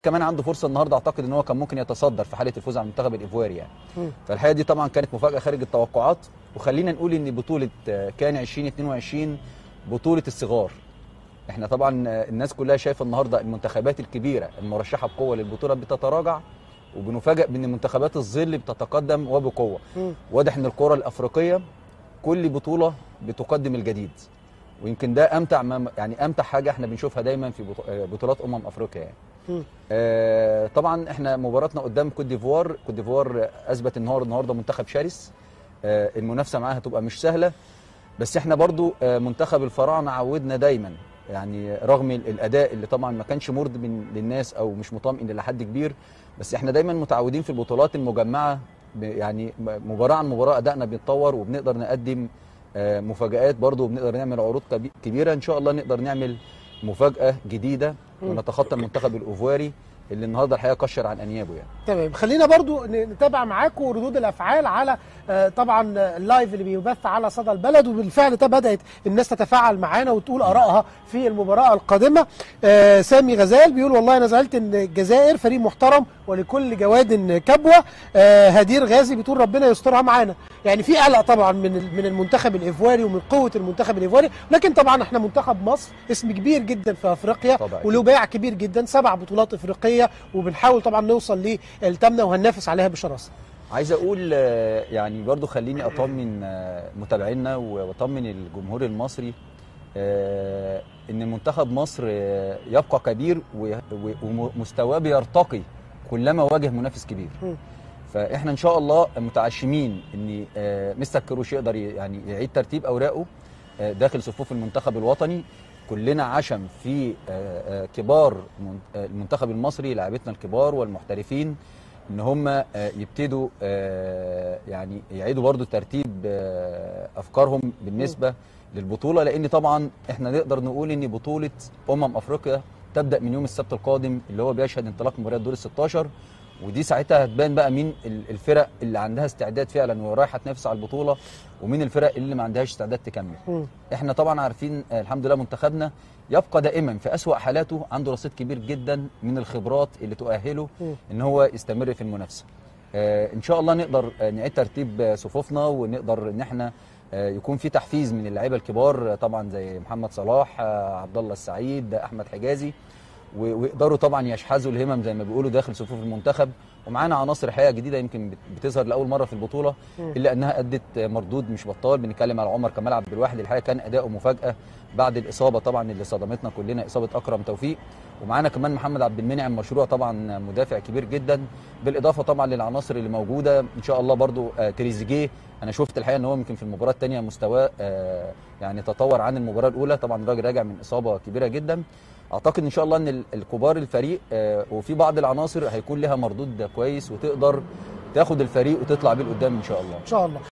كمان عنده فرصه النهارده اعتقد ان هو كان ممكن يتصدر في حاله الفوز على المنتخب الايفواري يعني مم. فالحقيقه دي طبعا كانت مفاجاه خارج التوقعات وخلينا نقول ان بطوله آه، كان 2022 بطوله الصغار احنا طبعا آه، الناس كلها شايفه النهارده المنتخبات الكبيره المرشحه بقوه للبطوله بتتراجع وبنفاجئ بان منتخبات الظل بتتقدم وبقوه مم. واضح ان الكره الافريقيه كل بطوله بتقدم الجديد ويمكن ده امتع ما يعني امتع حاجه احنا بنشوفها دايما في بطو- آه، بطولات امم افريقيا يعني مم. آه، طبعا احنا مباراتنا قدام كوت ديفوار كوت ديفوار اثبت ان هو النهارده منتخب شرس آه، المنافسه معاه هتبقى مش سهله بس احنا برضو آه، منتخب الفراعنه عودنا دايما يعني رغم ال- الاداء اللي طبعا ما كانش مرضي من- للناس او مش مطمئن لحد كبير بس احنا دايما متعودين في البطولات المجمعه ب- يعني م- مباراه عن مباراه ادائنا بيتطور وبنقدر نقدم آه، مفاجآت برضو وبنقدر نعمل عروض كبي- كبيره ان شاء الله نقدر نعمل مفاجاه جديده مم. ونتخطى المنتخب الاوفواري اللي النهارده الحقيقه كشر عن انيابه يعني تمام خلينا برضو ن- نتابع معاكم ردود الافعال على آه، طبعا آه، اللايف اللي بيبث على صدى البلد وبالفعل ده بدات الناس تتفاعل معانا وتقول ارائها في المباراه القادمه آه، سامي غزال بيقول والله انا زعلت ان الجزائر فريق محترم ولكل جواد كبوه آه، هدير غازي بتقول ربنا يسترها معانا يعني في قلق طبعا من ال- من المنتخب الايفواري ومن قوه المنتخب الايفواري لكن طبعا احنا منتخب مصر اسم كبير جدا في افريقيا طبعاً. وله باع كبير جدا سبع بطولات افريقيه وبنحاول طبعا نوصل للتامنه وهننافس عليها بشراسه عايز اقول آه، يعني برضو خليني اطمن آه، متابعينا واطمن الجمهور المصري آه، ان منتخب مصر آه، يبقى كبير و- و- ومستواه بيرتقي كلما واجه منافس كبير مم. فاحنا ان شاء الله متعشمين ان آه، مستر كروش يقدر ي- يعني يعيد ترتيب اوراقه آه، داخل صفوف المنتخب الوطني كلنا عشم في آه، آه، كبار من- آه، المنتخب المصري لاعبتنا الكبار والمحترفين ان هم آه، يبتدوا آه، يعني يعيدوا برضو ترتيب آه، افكارهم بالنسبه للبطوله لان طبعا احنا نقدر نقول ان بطوله امم افريقيا تبدا من يوم السبت القادم اللي هو بيشهد انطلاق مباريات دور ال 16 ودي ساعتها هتبان بقى مين ال- الفرق اللي عندها استعداد فعلا ورايحه تنافس على البطوله ومين الفرق اللي ما عندهاش استعداد تكمل مم. احنا طبعا عارفين آه، الحمد لله منتخبنا يبقى دائما في أسوأ حالاته عنده رصيد كبير جدا من الخبرات اللي تؤهله مم. ان هو يستمر في المنافسه آه، ان شاء الله نقدر آه، نعيد ترتيب آه، صفوفنا ونقدر ان احنا آه، يكون في تحفيز من اللعيبه الكبار آه، طبعا زي محمد صلاح آه، عبد الله السعيد آه، احمد حجازي و- ويقدروا طبعا يشحذوا الهمم زي ما بيقولوا داخل صفوف المنتخب ومعانا عناصر حقيقه جديده يمكن بت- بتظهر لاول مره في البطوله مم. الا انها ادت مردود مش بطال بنتكلم على عمر كمال عبد الواحد الحقيقه كان اداؤه مفاجاه بعد الاصابه طبعا اللي صدمتنا كلنا اصابه اكرم توفيق ومعانا كمان محمد عبد المنعم مشروع طبعا مدافع كبير جدا بالاضافه طبعا للعناصر اللي موجوده ان شاء الله برضو آه، تريزيجيه انا شفت الحقيقه ان هو يمكن في المباراه الثانيه مستواه آه، يعني تطور عن المباراه الاولى طبعا الراجل راجع من اصابه كبيره جدا اعتقد ان شاء الله ان ال- الكبار الفريق آه، وفي بعض العناصر هيكون لها مردود كويس وتقدر تاخد الفريق وتطلع بيه لقدام ان شاء الله ان شاء الله